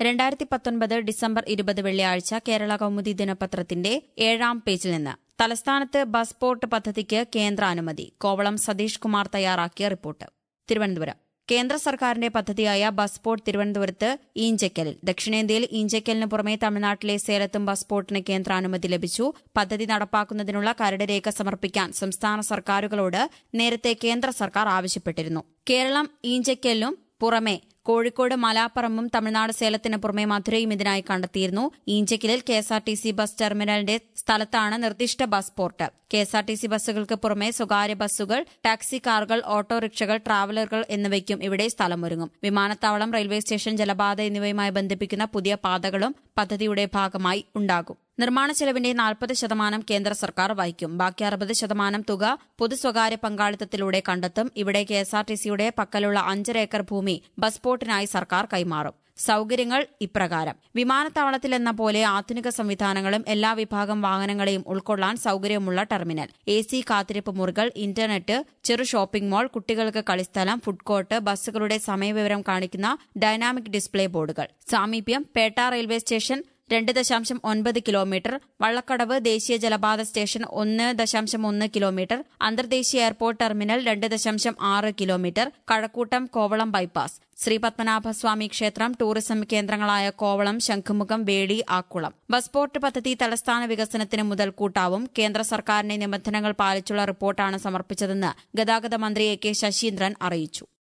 രണ്ടായിരത്തി പത്തൊൻപത് ഡിസംബർ ഇരുപത് വെള്ളിയാഴ്ച കേരള കൗമുദി ദിനപത്രത്തിന്റെ ഏഴാം പേജിൽ നിന്ന് തലസ്ഥാനത്ത് ബസ് പോർട്ട് പദ്ധതിക്ക് കേന്ദ്ര അനുമതി കോവളം സതീഷ് കുമാർ തയ്യാറാക്കിയ റിപ്പോർട്ട് തിരുവനന്തപുരം കേന്ദ്ര സർക്കാരിന്റെ പദ്ധതിയായ ബസ് പോർട്ട് തിരുവനന്തപുരത്ത് ഈഞ്ചക്കലിൽ ദക്ഷിണേന്ത്യയിൽ ഈഞ്ചക്കലിന് പുറമെ തമിഴ്നാട്ടിലെ സേലത്തും ബസ് പോർട്ടിന് കേന്ദ്ര അനുമതി ലഭിച്ചു പദ്ധതി നടപ്പാക്കുന്നതിനുള്ള കരട് രേഖ സമർപ്പിക്കാൻ സംസ്ഥാന സർക്കാരുകളോട് നേരത്തെ കേന്ദ്ര സർക്കാർ ആവശ്യപ്പെട്ടിരുന്നു കേരളം ഈഞ്ചക്കലിനും പുറമെ കോഴിക്കോട് മലാപ്പറമ്പും തമിഴ്നാട് സേലത്തിന് പുറമെ മധുരയും ഇതിനായി കണ്ടെത്തിയിരുന്നു ഈഞ്ചക്കിലിൽ കെഎസ്ആർടിസി ബസ് ടെർമിനലിന്റെ സ്ഥലത്താണ് നിർദ്ദിഷ്ട ബസ് പോർട്ട് കെഎസ്ആർടിസി ബസ്സുകൾക്ക് പുറമെ സ്വകാര്യ ബസ്സുകൾ ടാക്സി കാറുകൾ ഓട്ടോറിക്ഷകൾ ട്രാവലറുകൾ എന്നിവയ്ക്കും ഇവിടെ സ്ഥലമൊരുങ്ങും വിമാനത്താവളം റെയിൽവേ സ്റ്റേഷൻ ജലപാത എന്നിവയുമായി ബന്ധിപ്പിക്കുന്ന പുതിയ പാതകളും പദ്ധതിയുടെ ഭാഗമായി ഉണ്ടാകും നിർമ്മാണ ചെലവിന്റെ നാൽപ്പത് ശതമാനം കേന്ദ്ര സർക്കാർ വഹിക്കും ബാക്കി അറുപത് ശതമാനം തുക പൊതു സ്വകാര്യ പങ്കാളിത്തത്തിലൂടെ കണ്ടെത്തും ഇവിടെ കെഎസ്ആർടിസിയുടെ പക്കലുള്ള അഞ്ചര ഏക്കർ ഭൂമി ബസ് പോർട്ടിനായി സർക്കാർ കൈമാറും സൌകര്യങ്ങൾ ഇപ്രകാരം വിമാനത്താവളത്തിലെന്ന പോലെ ആധുനിക സംവിധാനങ്ങളും എല്ലാ വിഭാഗം വാഹനങ്ങളെയും ഉൾക്കൊള്ളാൻ സൌകര്യമുള്ള ടെർമിനൽ എ സി കാത്തിരിപ്പ് മുറികൾ ഇന്റർനെറ്റ് ചെറു ഷോപ്പിംഗ് മാൾ കുട്ടികൾക്ക് കളിസ്ഥലം ഫുഡ് കോർട്ട് ബസ്സുകളുടെ സമയവിവരം കാണിക്കുന്ന ഡൈനാമിക് ഡിസ്പ്ലേ ബോർഡുകൾ സാമീപ്യം പേട്ട റെയിൽവേ സ്റ്റേഷൻ രണ്ട് ദശാംശം ഒൻപത് കിലോമീറ്റർ വള്ളക്കടവ് ദേശീയ ജലപാത സ്റ്റേഷൻ ഒന്ന് ദശാംശം ഒന്ന് കിലോമീറ്റർ അന്തർദേശീയ എയർപോർട്ട് ടെർമിനൽ രണ്ട് ദശാംശം ആറ് കിലോമീറ്റർ കഴക്കൂട്ടം കോവളം ബൈപ്പാസ് ശ്രീ പത്മനാഭസ്വാമി ക്ഷേത്രം ടൂറിസം കേന്ദ്രങ്ങളായ കോവളം ശംഖുമുഖം വേളി ആക്കുളം ബസ് പോർട്ട് പദ്ധതി തലസ്ഥാന വികസനത്തിന് മുതൽക്കൂട്ടാവും കേന്ദ്ര സർക്കാരിന്റെ നിബന്ധനകൾ പാലിച്ചുള്ള റിപ്പോർട്ടാണ് സമർപ്പിച്ചതെന്ന് ഗതാഗത മന്ത്രി എ കെ ശശീന്ദ്രൻ അറിയിച്ചു